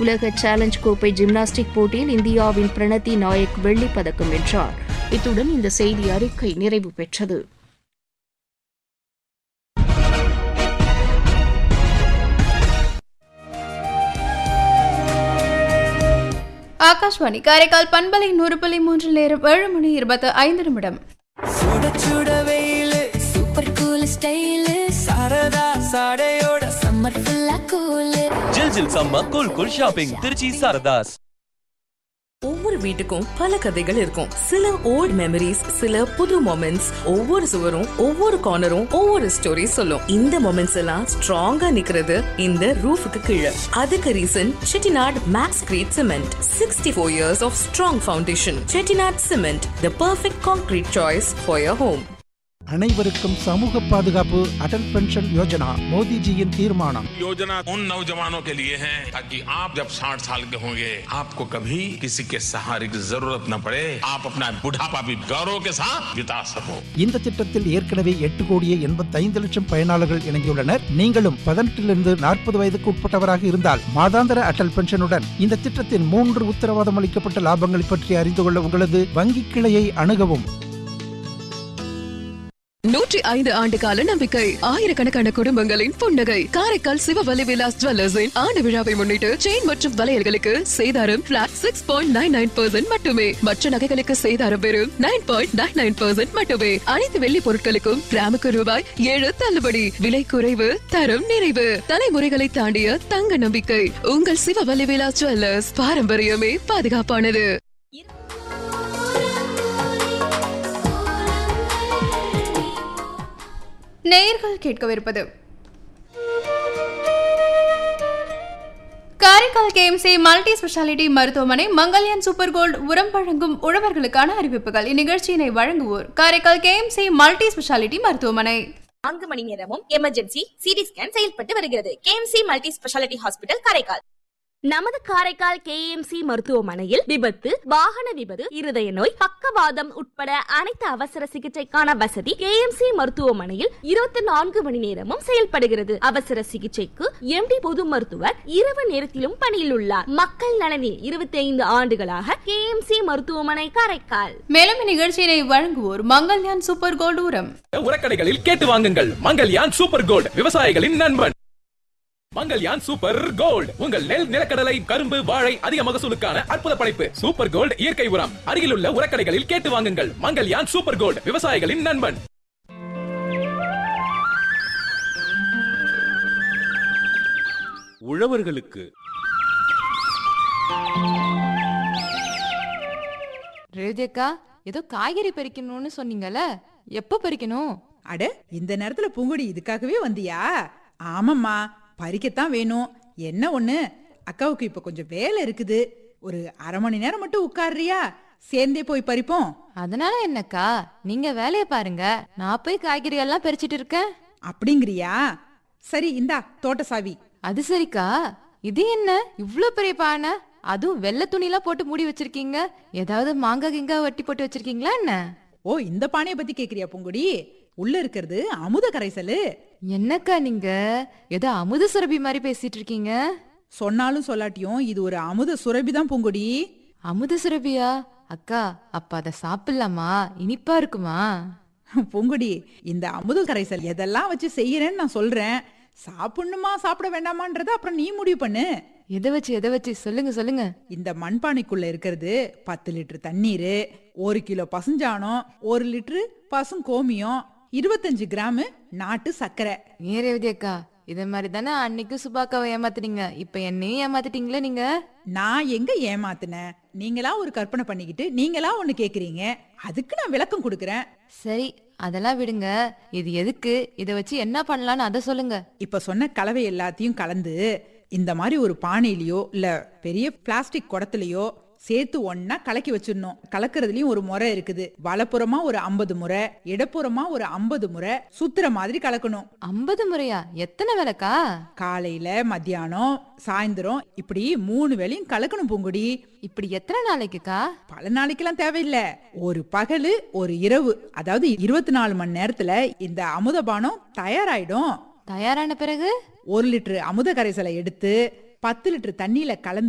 உலக சேலஞ்ச் கோப்பை ஜிம்னாஸ்டிக் போட்டியில் இந்தியாவின் பிரணதி நாயக் வெள்ளிப் பதக்கம் வென்றார் இத்துடன் இந்த செய்தி அறிக்கை நிறைவு பெற்றது ஆகாஷ்வாணி காரைக்கால் பண்பலை நூறு புள்ளி மூன்றில் நேரம் ஏழு மணி இருபத்தி ஐந்து நிமிடம் சுட சுட வெயிலு சூப்பர் கூல் ஸ்டைலு சரதா சாடையோட சம்மர் ஃபுல்லா கூலு ஜில் ஜில் சம்ம cool cool shopping Trichy Saradhas ஒவ்வொரு வீட்டுக்கும் பல கதைகள் இருக்கும் சில ஓல்ட் மெமரிஸ் சில புது மொமெண்ட்ஸ் ஒவ்வொரு சுவரும் ஒவ்வொரு கார்னரும் ஒவ்வொரு ஸ்டோரி சொல்லும் இந்த மொமெண்ட்ஸ் எல்லாம் ஸ்ட்ராங்கா நிக்கிறது இந்த ரூஃபுக்கு கீழே அதுக்கு reason Chettinad max grade cement sixty four years of strong foundation Chettinad cement the perfect concrete choice for your home அனைவருக்கும் சமூக பாதுகாப்பு அடல் பென்ஷன் யோஜனா மோடிஜியின் தீர்மானம் योजना उन नौजवानों के लिए है ताकि आप जब 60 साल के होंगे आपको कभी किसी के सहारे की जरूरत न पड़े आप अपना बुढ़ापा भी गौरव के साथ बिता सको இந்த திட்டத்தில் ஏற்கனவே எட்டு கோடியே எண்பத்தைந்து லட்சம் பயனாளர்கள் இணைந்துள்ளனர் நீங்களும் பதினெட்டிலிருந்து நாற்பது வயதுக்கு உட்பட்டவராக இருந்தால் மாதாந்திர அடல் பென்ஷனுடன் இந்த திட்டத்தின் மூன்று உத்தரவாதம் அளிக்கப்பட்ட லாபங்களை பற்றி அறிந்து கொள்ள உங்களது வங்கி கிளையை அணுகவும் நூற்றி ஐந்து ஆண்டு கால நம்பிக்கை ஆயிரக்கணக்கான குடும்பங்களின் புன்னகை காரைக்கால் சிவவலி விலாஸ் ஜுவல்லர்ஸின் ஆண்டு விழாவை முன்னிட்டு செயின் மற்றும் வளையல்களுக்கு சேதாரம் flat six point nine nine percent மட்டுமே மற்ற நகைகளுக்கு சேதாரம் வெறும் nine point nine nine percent மட்டுமே அனைத்து வெள்ளி பொருட்களுக்கும் கிராமுக்கு ரூபாய் ஏழு தள்ளுபடி விலை குறைவு தரம் நிறைவு தலைமுறைகளை தாண்டிய தங்க நம்பிக்கை உங்கள் சிவவலி விலாஸ் ஜுவல்லர்ஸ் பாரம்பரியமே பாதுகாப்பானது நேயர்கள் கேட்கவிருப்பது காரைக்கால் கேஎம்சி மல்டி ஸ்பெஷாலிட்டி மருத்துவமனை மங்கல்யான் சூப்பர் கோல்ட் உரம் வழங்கும் உழவர்களுக்கான அறிவிப்புகள் இந்நிகழ்ச்சியினை வழங்குவோர் காரைக்கால் கேஎம்சி மல்டி ஸ்பெஷாலிட்டி மருத்துவமனை நான்கு மணி நேரமும் எமர்ஜென்சி சிடி ஸ்கேன் செயல்பட்டு வருகிறது KMC multi speciality hospital Karaikal நமது காரைக்கால் கேஎம்சி மருத்துவமனையில் விபத்து வாகன விபத்து இருதய நோய் பக்கவாதம் உட்பட அனைத்து அவசர சிகிச்சைக்கான வசதி கேஎம்சி மருத்துவமனையில் இருபத்தி நான்கு மணி நேரமும் செயல்படுகிறது அவசர சிகிச்சைக்கு எம்டி பொது மருத்துவர் இரவு நேரத்திலும் பணியில் உள்ளார் மக்கள் நலனில் இருபத்தி ஐந்து ஆண்டுகளாக கேஎம்சி மருத்துவமனை காரைக்கால் மேலும் இந்நிகழ்ச்சியினை வழங்குவோர் மங்கல்யான் சூப்பர் கோல்ட் உரம் உரக்கடைகளில் கேட்டு வாங்குங்கள் மங்கல்யான் சூப்பர் கோல்ட் விவசாயிகளின் நண்பன் மங்கல்யான் சூப்பர் கோல்ட் உங்கள் நெல் நிலக்கடலை கரும்பு வாழை அதிக மகசூலுக்கான அற்புத படைப்பு சூப்பர் கோல்ட் இயற்கை உரம் அருகிலுள்ள உரக்கடைகளில் கேட்டு வாங்குங்கள் மங்கல்யான் சூப்பர் கோல்ட் விவசாயிகளின் நண்பன் உழவர்களுக்கு ரேஜேக்கா ஏதோ காய்கறி பறிக்கணும்னு சொன்னீங்கல்ல எப்ப பறிக்கணும் அட இந்த நேரத்துல பூங்குடி இதுக்காகவே வந்தியா ஆமாம்மா பறிக்கத்தான் வேணும் என்ன ஒண்ணு அக்காவுக்கு இப்ப கொஞ்சம் வேலை இருக்குது ஒரு அரை மணி நேரம் மட்டும் உட்காருறியா சேர்ந்தே போய் பறிப்போம் அதனால என்னக்கா நீங்க வேலைய பாருங்க நான் போய் காய்கறி எல்லாம் பறிச்சிட்டு இருக்கேன் அப்படிங்கிறியா சரி இந்தா தோட்ட சாவி அது சரிக்கா இது என்ன இவ்ளோ பெரிய பானை அதுவும் வெள்ளை துணிலாம் போட்டு மூடி வச்சிருக்கீங்க ஏதாவது மாங்காய் கிங்கா வட்டி போட்டு வச்சிருக்கீங்களா என்ன ஓ இந்த பானைய பத்தி கேக்குறியா பூங்குடி உள்ள இருக்கிறது அமுத கரைசலு என்னக்கா நீங்க ஏதோ அமுத சுரபி மாதிரி பேசிட்டு இருக்கீங்க சொன்னாலும் சொல்லாட்டியும் இது ஒரு அமுத சுரபி தான் பூங்குடி அமுத சுரபியா அக்கா அப்ப அத சாப்பிடலாமா இனிப்பா இருக்குமா பூங்குடி இந்த அமுத கரைசல் எதெல்லாம் வச்சு செய்யறேன்னு நான் சொல்றேன் சாப்பிடணுமா சாப்பிட வேண்டாமான்றத அப்புறம் நீ முடிவு பண்ணு எதை வச்சு எதை வச்சு சொல்லுங்க சொல்லுங்க இந்த மண்பானைக்குள்ள இருக்கிறது பத்து லிட்டர் தண்ணீர் ஒரு கிலோ பசுஞ்சாணம் ஒரு லிட்டரு பசும் கோமியம் இருபத்தஞ்சு கிராம் நாட்டு சர்க்கரை ஏன் அக்கா இதே மாதிரி தானே அன்னைக்கு சுபாக்காவை ஏமாத்துனீங்க இப்ப என்னையும் ஏமாத்திட்டீங்களே நீங்க நான் எங்க ஏமாத்தினேன் நீங்களா ஒரு கற்பனை பண்ணிக்கிட்டு நீங்களா ஒண்ணு கேக்குறீங்க அதுக்கு நான் விளக்கம் கொடுக்கறேன் சரி அதெல்லாம் விடுங்க இது எதுக்கு இத வச்சு என்ன பண்ணலாம்னு அதை சொல்லுங்க இப்ப சொன்ன கலவை எல்லாத்தையும் கலந்து இந்த மாதிரி ஒரு பானையிலயோ இல்ல பெரிய பிளாஸ்டிக் குடத்துலயோ சேர்த்து ஒன்னா கலக்கி வச்சிடணும் கலக்கிறதுலயும் ஒரு முறை இருக்குது வலப்புறமா ஒரு ஐம்பது முறை இடப்புறமா ஒரு ஐம்பது முறை சுத்துற மாதிரி கலக்கணும் ஐம்பது முறையா எத்தனை விளக்கா காலையில மத்தியானம் சாயந்தரம் இப்படி மூணு வேளையும் கலக்கணும் பூங்குடி இப்படி எத்தனை நாளைக்குக்கா பல நாளைக்கெல்லாம் தேவையில்ல ஒரு பகலு ஒரு இரவு அதாவது இருபத்தி நாலு மணி நேரத்துல இந்த அமுதபானம் தயாராயிடும் தயாரான பிறகு ஒரு லிட்டர் அமுத கரைசலை எடுத்து பத்து லிட்டர் தண்ணியில கலந்து